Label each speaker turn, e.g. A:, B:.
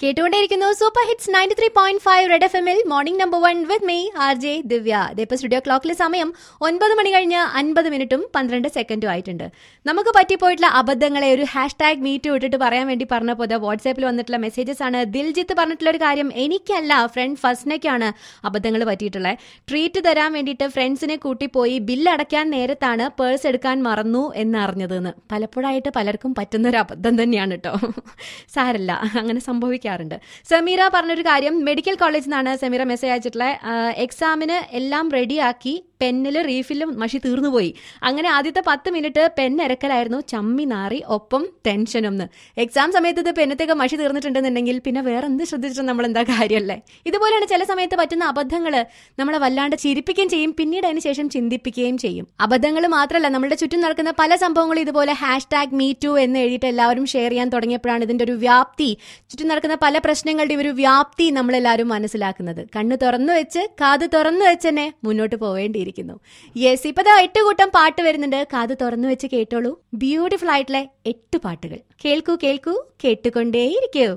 A: കേട്ടുകൊണ്ടേയിരിക്കുന്നു super hits ninety three point five red F എമ്മിൽ morning number one with me R J Divya ഇതിപ്പോ studio ക്ലോക്കിലെ സമയം ഒൻപത് മണി കഴിഞ്ഞ് അൻപത് മിനിറ്റും പന്ത്രണ്ട് സെക്കൻഡും ആയിട്ടുണ്ട് നമുക്ക് പറ്റിപ്പോയിട്ടുള്ള അബദ്ധങ്ങളെ ഒരു ഹാഷ് ടാഗ് മീറ്റ് ഇട്ടിട്ട് പറയാൻ വേണ്ടി പറഞ്ഞപ്പോൾ ദാ വാട്സാപ്പിൽ വന്നിട്ടുള്ള മെസ്സേജസ് ആണ് ദിൽജിത്ത് പറഞ്ഞിട്ടുള്ള ഒരു കാര്യം എനിക്കല്ല ഫ്രണ്ട് ഫസ്റ്റിനൊക്കെയാണ് അബദ്ധങ്ങൾ പറ്റിയിട്ടുള്ളത് ട്രീറ്റ് തരാൻ വേണ്ടിയിട്ട് ഫ്രണ്ട്സിനെ കൂട്ടിപ്പോയി ബില്ല് അടയ്ക്കാൻ നേരത്താണ് പേഴ്സ് എടുക്കാൻ മറന്നു എന്നറിഞ്ഞതെന്ന് പലപ്പോഴായിട്ട് പലർക്കും പറ്റുന്ന ഒരു അബദ്ധം തന്നെയാണ് കേട്ടോ സാരല്ല അങ്ങനെ സംഭവിക്കാറുണ്ട് സമീറ പറഞ്ഞൊരു കാര്യം മെഡിക്കൽ കോളേജിൽ നിന്നാണ് സമീറ മെസ്സേജ് അയച്ചിട്ടുള്ളത് എക്സാമിന് എല്ലാം റെഡിയാക്കി പെന്നിൽ റീഫില്ലും മഷി തീർന്നുപോയി അങ്ങനെ ആദ്യത്തെ പത്ത് മിനിറ്റ് പെൻ ഇരക്കലായിരുന്നു ചമ്മി നാറി ഒപ്പം ടെൻഷനും എന്ന് എക്സാം സമയത്ത് ഇത് പെന്നത്തേക്ക് മഷി തീർന്നിട്ടുണ്ടെന്നുണ്ടെങ്കിൽ പിന്നെ വേറെ എന്ത് ശ്രദ്ധിച്ചിട്ട് നമ്മൾ എന്താ കാര്യമല്ലേ ഇതുപോലെയാണ് ചില സമയത്ത് പറ്റുന്ന അബദ്ധങ്ങൾ നമ്മളെ വല്ലാണ്ട് ചിരിപ്പിക്കുകയും ചെയ്യും പിന്നീട് അതിന് ശേഷം ചിന്തിപ്പിക്കുകയും ചെയ്യും അബദ്ധങ്ങൾ മാത്രമല്ല നമ്മുടെ ചുറ്റും നടക്കുന്ന പല സംഭവങ്ങളും ഇതുപോലെ ഹാഷ് ടാഗ് മീ ടു എന്ന് എഴുതിയിട്ട് എല്ലാവരും ഷെയർ ചെയ്യാൻ തുടങ്ങിയപ്പോഴാണ് ഇതിന്റെ ഒരു വ്യാപ്തി ചുറ്റും നടക്കുന്ന പല പ്രശ്നങ്ങളുടെ ഒരു വ്യാപ്തി നമ്മളെല്ലാവരും മനസ്സിലാക്കുന്നത് കണ്ണ് തുറന്നു വെച്ച് കാത് തുറന്നു വെച്ച് തന്നെ മുന്നോട്ട് പോവേണ്ടിയിരിക്കുന്നു യെസ് ഇപ്പൊ ദാ എട്ട് കൂട്ടം പാട്ട് വരുന്നുണ്ട് കാത് തുറന്നു വെച്ച് കേട്ടോളൂ ബ്യൂട്ടിഫുൾ ആയിട്ടുള്ള എട്ട് പാട്ടുകൾ കേൾക്കൂ കേൾക്കൂ കേട്ടുകൊണ്ടേയിരിക്കൂ